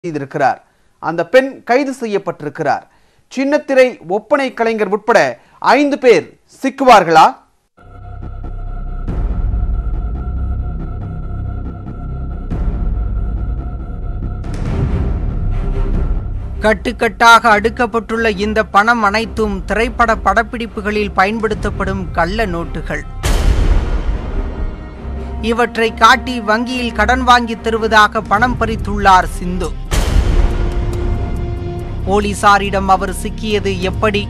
செய்திருக்கிறார் அந்த பெண் கைது செய்யப்பட்டிருக்கிறார் சின்னத்திரை ஒப்பனை கலைஞர் உட்பட ஐந்து பேர் சிக்குவார்களா கட்டுக்கட்டாக அடுக்கப்பட்டுள்ள இந்த பணம் அனைத்தும் திரைப்பட படப்பிடிப்புகளில் பயன்படுத்தப்படும் கள்ள நோட்டுகள் இவற்றை காட்டி வங்கியில் கடன் வாங்கி தருவதாக பணம் பறித்துள்ளார் சிந்து போலீசாரிடம் அவர் சிக்கியது எப்படி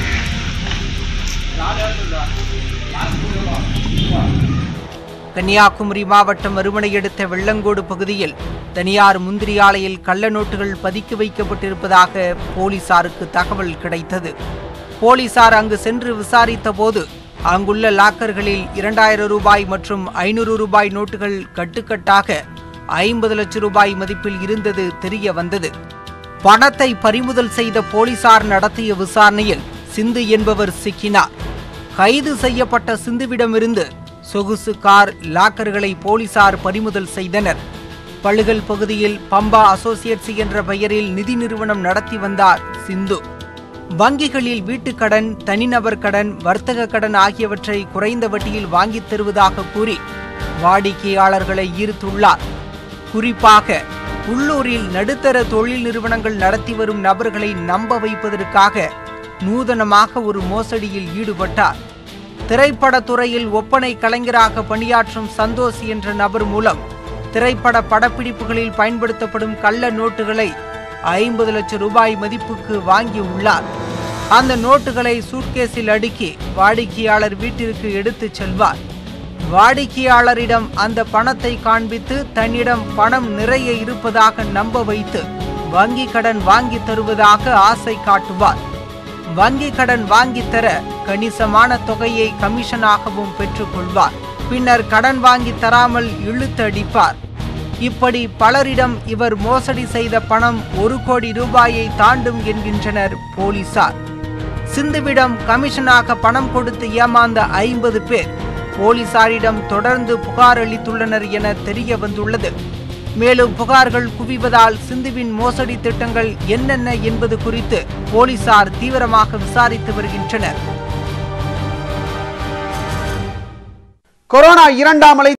கன்னியாகுமரி மாவட்டம் அருமனை அடுத்த வெள்ளங்கோடு பகுதியில் தனியார் முந்திரி ஆலையில் கள்ள நோட்டுகள் பதுக்கி வைக்கப்பட்டிருப்பதாக போலீசாருக்கு தகவல் கிடைத்தது போலீசார் அங்கு சென்று விசாரித்த போது அங்குள்ள லாக்கர்களில் இரண்டாயிரம் ரூபாய் மற்றும் ஐநூறு ரூபாய் நோட்டுகள் கட்டுக்கட்டாக ஐம்பது லட்சம் ரூபாய் மதிப்பில் இருந்தது தெரிய வந்தது பணத்தை பறிமுதல் செய்த போலீசார் நடத்திய விசாரணையில் சிந்து என்பவர் சிக்கினார் கைது செய்யப்பட்ட சிந்துவிடமிருந்து சொகுசு கார் லாக்கர்களை போலீசார் பறிமுதல் செய்தனர் பழுகல் பகுதியில் பம்பா அசோசியேட்ஸ் என்ற பெயரில் நிதி நிறுவனம் நடத்தி வந்தார் சிந்து வங்கிகளில் வீட்டுக் கடன் தனிநபர் கடன் வர்த்தக கடன் ஆகியவற்றை குறைந்த வட்டியில் வாங்கித் தருவதாக கூறி வாடிக்கையாளர்களை ஈர்த்துள்ளார் குறிப்பாக உள்ளூரில் நடுத்தர தொழில் நிறுவனங்கள் நடத்தி வரும் நபர்களை நம்ப வைப்பதற்காக நூதனமாக ஒரு மோசடியில் ஈடுபட்டார் திரைப்படத் துறையில் ஒப்பனை கலைஞராக பணியாற்றும் சந்தோஷ் என்ற நபர் மூலம் திரைப்பட படப்பிடிப்புகளில் பயன்படுத்தப்படும் கள்ள நோட்டுகளை ஐம்பது லட்சம் ரூபாய் மதிப்புக்கு வாங்கியுள்ளார் அந்த நோட்டுகளை சூட்கேஸில் அடுக்கி வாடிக்கையாளர் வீட்டிற்கு எடுத்துச் செல்வார் வாடிக்கையாளரிடம் அந்த பணத்தை காண்பித்து தன்னிடம் பணம் நிறைய இருப்பதாக நம்ப வைத்து வங்கி கடன் வாங்கி தருவதாக ஆசை காட்டுவார் வங்கி கடன் வாங்கித் தர கணிசமான தொகையை கமிஷனாகவும் பெற்றுக்கொள்வார் பின்னர் கடன் வாங்கி தராமல் இழுத்து அடிப்பார் இப்படி பலரிடம் இவர் மோசடி செய்த பணம் ஒரு கோடி ரூபாயை தாண்டும் என்கின்றனர் போலீசார் சிந்துவிடம் கமிஷனாக பணம் கொடுத்து ஏமாந்த ஐம்பது பேர் போலீசாரிடம் தொடர்ந்து புகார் அளித்துள்ளனர் என தெரிய வந்துள்ளது மேலும் புகார்கள் குவிவதால் சிந்துவின் மோசடி திட்டங்கள் என்னென்ன என்பது குறித்து போலீசார் தீவிரமாக விசாரித்து வருகின்றனர் கொரோனா இரண்டாம் அலை